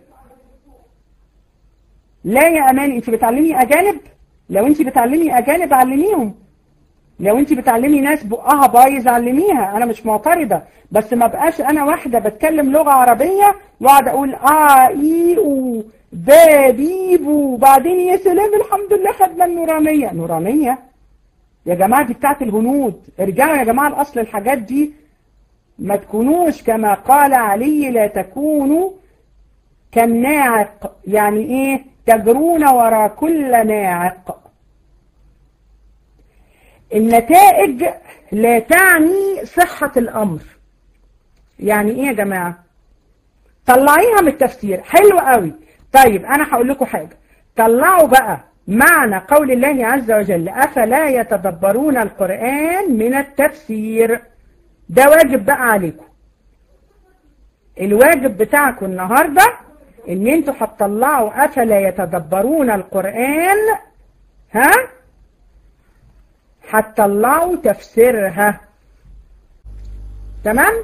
لا يا أمان انت بتعلمي أجانب لو انت بتعلمي أجانب علميهم لو انت بتعلمي ناس بقها بايظ علميها انا مش معترضة بس ما بقاش انا واحدة بتكلم لغة عربية واقعد اقول اه اي او با بيبو وبعدين يا سلام الحمد لله خدنا النورانية نورانية يا جماعة دي بتاعت الهنود ارجعوا يا جماعة الأصل الحاجات دي ما تكونوش كما قال علي لا تكونوا كالناعق يعني ايه تجرون وراء كل ناعق النتائج لا تعني صحة الأمر يعني ايه يا جماعة طلعيها من التفسير حلو قوي طيب انا هقول لكم حاجة طلعوا بقى معنى قول الله عز وجل أفلا يتدبرون القرآن من التفسير ده واجب بقى عليكم الواجب بتاعكم النهاردة ان انتوا هتطلعوا أفلا يتدبرون القرآن ها هتطلعوا تفسيرها تمام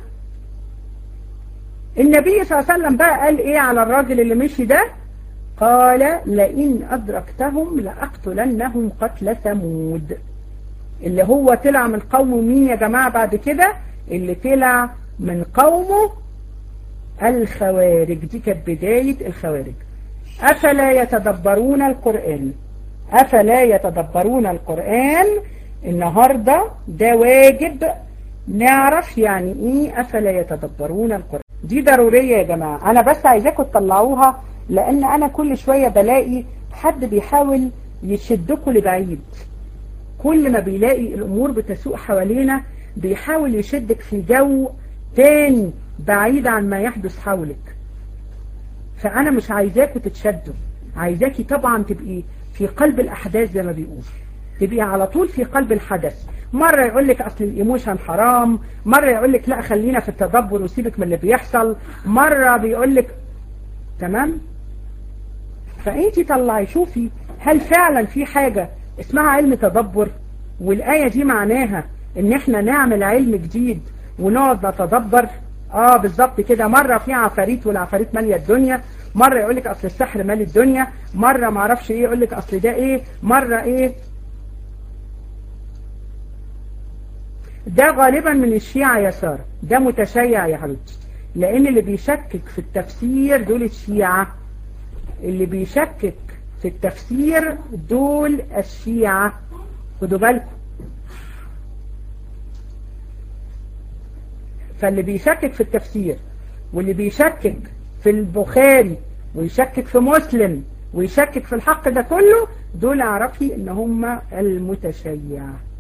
النبي صلى الله عليه وسلم بقى قال ايه على الراجل اللي مشي ده قال لئن أدركتهم لأقتلنهم قتل ثمود اللي هو طلع من قومه مين يا جماعة بعد كده اللي طلع من قومه الخوارج دي كانت بداية الخوارج أفلا يتدبرون القرآن أفلا يتدبرون القرآن النهاردة ده واجب نعرف يعني ايه أفلا يتدبرون القرآن دي ضرورية يا جماعة أنا بس عايزاكم تطلعوها لأن أنا كل شوية بلاقي حد بيحاول يشدكم لبعيد كل ما بيلاقي الأمور بتسوء حوالينا بيحاول يشدك في جو تاني بعيد عن ما يحدث حولك فأنا مش عايزاكم تتشدوا عايزاكي طبعا تبقي في قلب الأحداث زي ما بيقول تبقي على طول في قلب الحدث مرة يقول لك أصل الإيموشن حرام مرة يقول لك لا خلينا في التدبر وسيبك من اللي بيحصل مرة بيقول لك تمام فأنت طلعي شوفي هل فعلا في حاجة اسمها علم تدبر والآية دي معناها ان احنا نعمل علم جديد ونقعد نتدبر اه بالظبط كده مرة في عفاريت والعفاريت مالية الدنيا مرة يقول لك اصل السحر مالي الدنيا مرة معرفش ايه يقول لك اصل ده ايه مرة ايه ده غالبا من الشيعة يا سارة ده متشيع يا حبيبتي لان اللي بيشكك في التفسير دول الشيعة اللي بيشكك في التفسير دول الشيعة خدوا بالكم فاللي بيشكك في التفسير واللي بيشكك في البخاري ويشكك في مسلم ويشكك في الحق ده كله دول اعرفي ان هم المتشيع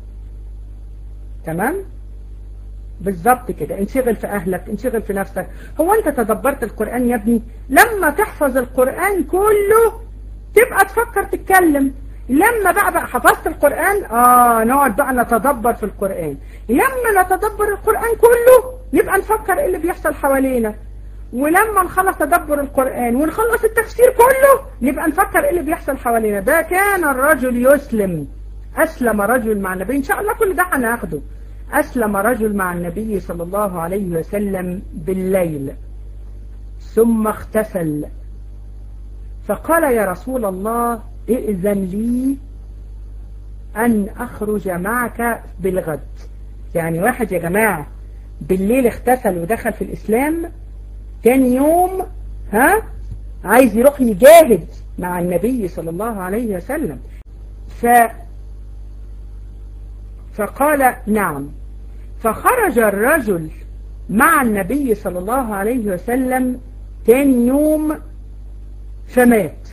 تمام بالظبط كده انشغل في اهلك انشغل في نفسك هو انت تدبرت القرآن يا ابني لما تحفظ القرآن كله تبقى تفكر تتكلم لما بقى بقى حفظت القرآن اه نقعد بقى نتدبر في القرآن لما نتدبر القرآن كله نبقى نفكر ايه اللي بيحصل حوالينا ولما نخلص تدبر القرآن ونخلص التفسير كله نبقى نفكر ايه اللي بيحصل حوالينا ده كان الرجل يسلم أسلم رجل مع النبي إن شاء الله كل ده هناخده أسلم رجل مع النبي صلى الله عليه وسلم بالليل ثم اغتسل فقال يا رسول الله ائذن لي أن أخرج معك بالغد يعني واحد يا جماعة بالليل اغتسل ودخل في الإسلام تاني يوم ها عايز يروح يجاهد مع النبي صلى الله عليه وسلم ف فقال نعم فخرج الرجل مع النبي صلى الله عليه وسلم تاني يوم فمات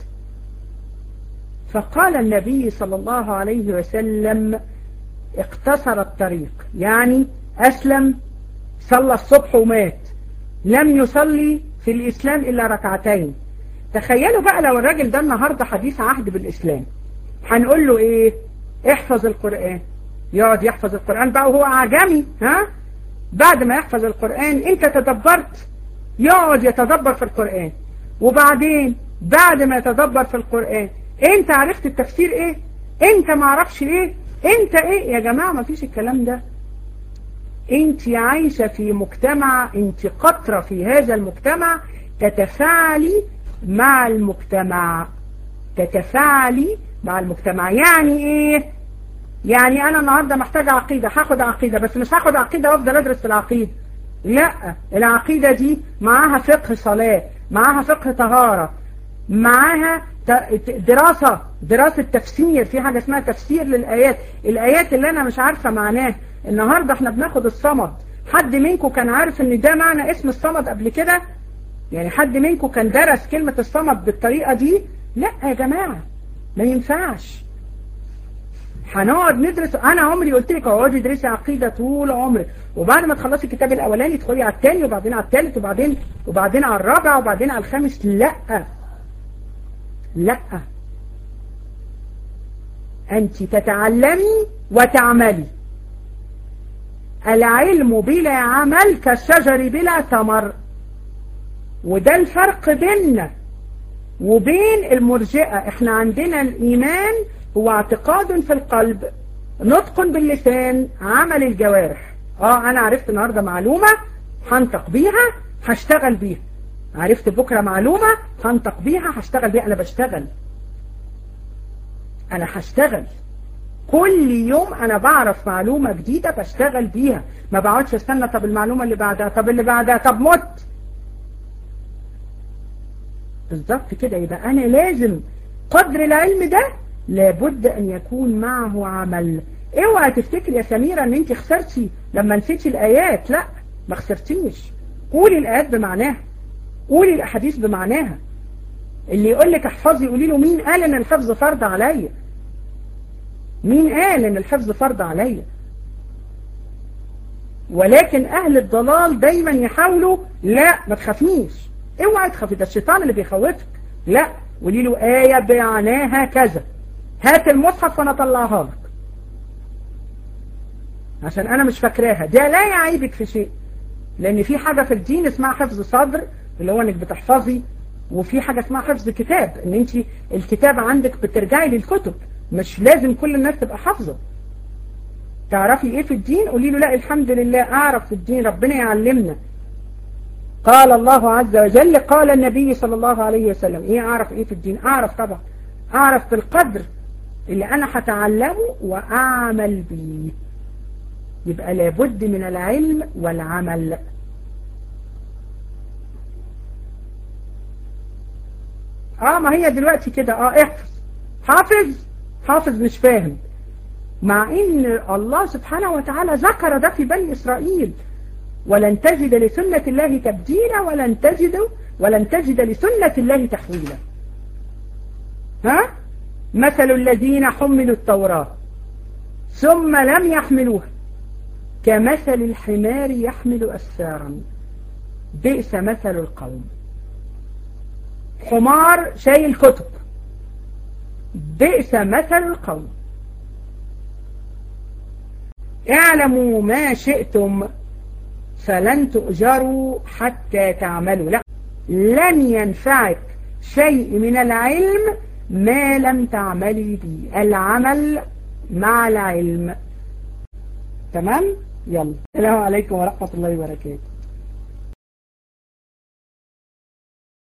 فقال النبي صلى الله عليه وسلم اقتصر الطريق يعني أسلم صلى الصبح ومات لم يصلي في الإسلام إلا ركعتين تخيلوا بقى لو الراجل ده النهاردة حديث عهد بالإسلام هنقول له إيه احفظ القرآن يقعد يحفظ القرآن بقى وهو عجمي ها بعد ما يحفظ القرآن انت تدبرت يقعد يتدبر في القرآن وبعدين بعد ما يتدبر في القرآن انت عرفت التفسير ايه انت ما عرفش ايه انت ايه يا جماعة ما فيش الكلام ده انت عايشة في مجتمع انت قطرة في هذا المجتمع تتفاعلي مع المجتمع تتفاعلي مع المجتمع يعني ايه يعني انا النهاردة محتاجة عقيدة هاخد عقيدة بس مش هاخد عقيدة وافضل ادرس العقيدة لا العقيدة دي معاها فقه صلاة معاها فقه طهارة معاها دراسة دراسة تفسير في حاجة اسمها تفسير للآيات الآيات اللي أنا مش عارفة معناه النهاردة احنا بناخد الصمد حد منكم كان عارف ان ده معنى اسم الصمد قبل كده يعني حد منكم كان درس كلمة الصمد بالطريقة دي لا يا جماعة ما ينفعش هنقعد ندرس انا عمري قلت لك اقعدي ادرسي عقيده طول عمرك وبعد ما تخلصي الكتاب الاولاني تدخلي على الثاني وبعدين على الثالث وبعدين وبعدين على الرابع وبعدين على الخامس لا لا أنت تتعلمي وتعملي العلم بلا عمل كالشجر بلا ثمر وده الفرق بيننا وبين المرجئة احنا عندنا الإيمان هو اعتقاد في القلب نطق باللسان عمل الجوارح اه انا عرفت النهاردة معلومة هنطق بيها هشتغل بيها عرفت بكرة معلومة هنطق بيها هشتغل بيها انا بشتغل انا هشتغل كل يوم انا بعرف معلومة جديدة بشتغل بيها ما بقعدش استنى طب المعلومة اللي بعدها طب اللي بعدها طب مت بالظبط كده يبقى انا لازم قدر العلم ده لابد ان يكون معه عمل اوعى تفتكري يا سميرة ان انت خسرتي لما نسيتي الايات لا ما خسرتيش قولي الايات بمعناها قولي الاحاديث بمعناها اللي يقول لك احفظي قولي له مين قال ان الحفظ فرض عليا مين قال ان الحفظ فرض عليا ولكن اهل الضلال دايما يحاولوا لا ما تخافيش اوعى تخافي ده الشيطان اللي بيخوفك لا قولي له آية بمعناها كذا هات المصحف وانا اطلعها لك عشان انا مش فاكراها ده لا يعيبك في شيء لان في حاجة في الدين اسمها حفظ صدر اللي هو انك بتحفظي وفي حاجة اسمها حفظ كتاب ان انت الكتاب عندك بترجعي للكتب مش لازم كل الناس تبقى حافظة تعرفي ايه في الدين قولي له لا الحمد لله اعرف في الدين ربنا يعلمنا قال الله عز وجل قال النبي صلى الله عليه وسلم ايه اعرف ايه في الدين اعرف طبعا اعرف في القدر اللي انا هتعلمه واعمل بيه يبقى لابد من العلم والعمل اه ما هي دلوقتي كده اه احفظ حافظ حافظ مش فاهم مع ان الله سبحانه وتعالى ذكر ده في بني اسرائيل ولن تجد لسنة الله تبديلا ولن تجد ولن تجد لسنة الله تحويلا ها مثل الذين حملوا التوراة ثم لم يحملوها كمثل الحمار يحمل أسفارا بئس مثل القوم حمار شايل كتب بئس مثل القوم اعلموا ما شئتم فلن تؤجروا حتى تعملوا لا لن ينفعك شيء من العلم ما لم تعملي به العمل مع العلم تمام يلا السلام عليكم ورحمة الله وبركاته